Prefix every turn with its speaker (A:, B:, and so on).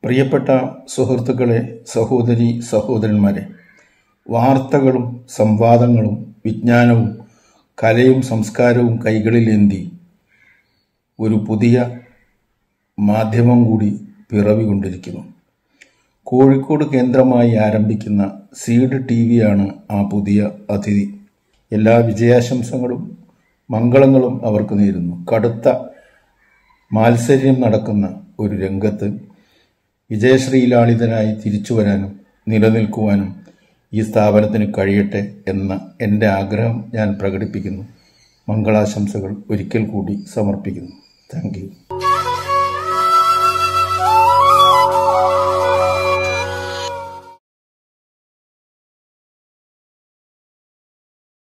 A: പ്രിയപ്പെട്ട സുഹൃത്തുക്കളെ സഹോദരി സഹോദരന്മാരെ വാർത്തകളും സംവാദങ്ങളും വിജ്ഞാനവും കലയും സംസ്കാരവും കൈകളിലേന്തി ഒരു പുതിയ മാധ്യമം കൂടി പിറവി കൊണ്ടിരിക്കുന്നു കോഴിക്കോട് കേന്ദ്രമായി ആരംഭിക്കുന്ന സീഡ് ടി വിയാണ് ആ പുതിയ അതിഥി എല്ലാ വിജയാശംസകളും മംഗളങ്ങളും അവർക്ക് നേരുന്നു കടുത്ത മാത്സര്യം നടക്കുന്ന ഒരു രംഗത്ത് വിജയശ്രീലാളിതനായി തിരിച്ചു വരാനും നിലനിൽക്കുവാനും ഈ സ്ഥാപനത്തിന് കഴിയട്ടെ എന്ന എൻ്റെ ആഗ്രഹം ഞാൻ പ്രകടിപ്പിക്കുന്നു മംഗളാശംസകൾ ഒരിക്കൽ കൂടി സമർപ്പിക്കുന്നു താങ്ക് യു